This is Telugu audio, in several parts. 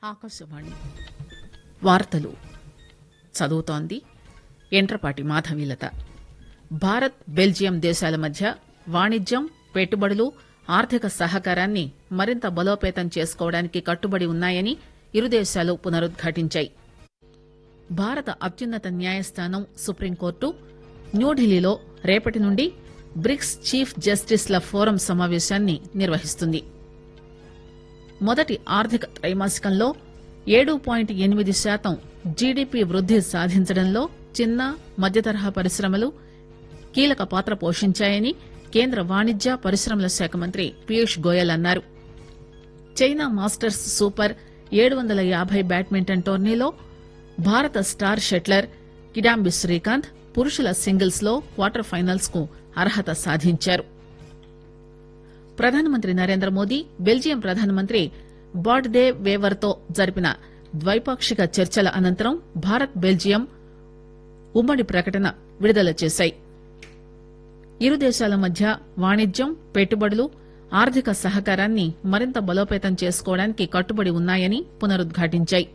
ఆకాశవాణి వార్తలు చదువుతోంది ఎంట్రపాటి మాధవీలత భారత్ బెల్జియం దేశాల మధ్య వాణిజ్యం పెట్టుబడులు ఆర్థిక సహకారాన్ని మరింత బలోపేతం చేసుకోవడానికి కట్టుబడి ఉన్నాయని ఇరు దేశాలు పునరుద్ఘాటించాయి భారత అత్యున్నత న్యాయస్థానం సుప్రీంకోర్టు న్యూఢిల్లీలో రేపటి నుండి బ్రిక్స్ చీఫ్ జస్టిస్ల ఫోరం సమావేశాన్ని నిర్వహిస్తుంది మొదటి ఆర్థిక త్రైమాసికంలో ఏడు పాయింట్ ఎనిమిది శాతం జీడీపీ వృద్ది సాధించడంలో చిన్న మధ్యతరహా పరిశ్రమలు కీలక పాత్ర పోషించాయని కేంద్ర వాణిజ్య పరిశ్రమల శాఖ మంత్రి పీయూష్ గోయల్ అన్నారు చైనా మాస్టర్స్ సూపర్ ఏడు వందల యాభై బ్యాడ్మింటన్ టోర్నీలో భారత స్టార్ షట్లర్ కిడాంబి శ్రీకాంత్ పురుషుల సింగిల్స్ లో క్వార్టర్ ఫైనల్స్ కు అర్హత సాధించారు ప్రధానమంత్రి నరేంద్ర మోదీ బెల్జియం ప్రధానమంత్రి బాడ్ డే వేవర్ తో జరిపిన ద్వైపాక్షిక చర్చల అనంతరం భారత్ బెల్జియం ఉమ్మడి ప్రకటన విడుదల చేశాయి ఇరు దేశాల మధ్య వాణిజ్యం పెట్టుబడులు ఆర్థిక సహకారాన్ని మరింత బలోపేతం చేసుకోవడానికి కట్టుబడి ఉన్నాయని పునరుద్ఘాటించాయి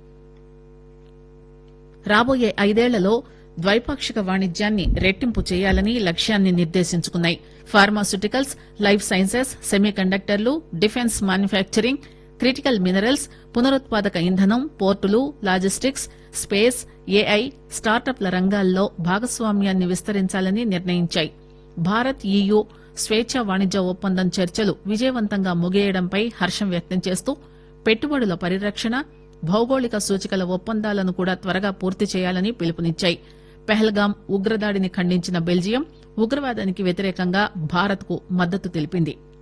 రాబోయే ఐదేళ్లలో ద్వైపాక్షిక వాణిజ్యాన్ని రెట్టింపు చేయాలని లక్ష్యాన్ని నిర్దేశించుకున్నాయి ఫార్మాస్యూటికల్స్ లైఫ్ సైన్సెస్ సెమీ కండక్టర్లు డిఫెన్స్ మ్యానుఫ్యాక్చరింగ్ క్రిటికల్ మినరల్స్ పునరుత్పాదక ఇంధనం పోర్టులు లాజిస్టిక్స్ స్పేస్ ఏఐ స్టార్టప్ల రంగాల్లో భాగస్వామ్యాన్ని విస్తరించాలని నిర్ణయించాయి భారత్ ఈయూ స్వేచ్ఛా వాణిజ్య ఒప్పందం చర్చలు విజయవంతంగా ముగియడంపై హర్షం వ్యక్తం చేస్తూ పెట్టుబడుల పరిరక్షణ భౌగోళిక సూచికల ఒప్పందాలను కూడా త్వరగా పూర్తి చేయాలని పిలుపునిచ్చాయి పెహల్గాం ఉగ్రదాడిని ఖండించిన బెల్జియం ఉగ్రవాదానికి వ్యతిరేకంగా భారత్ కు మద్దతు తెలిపింది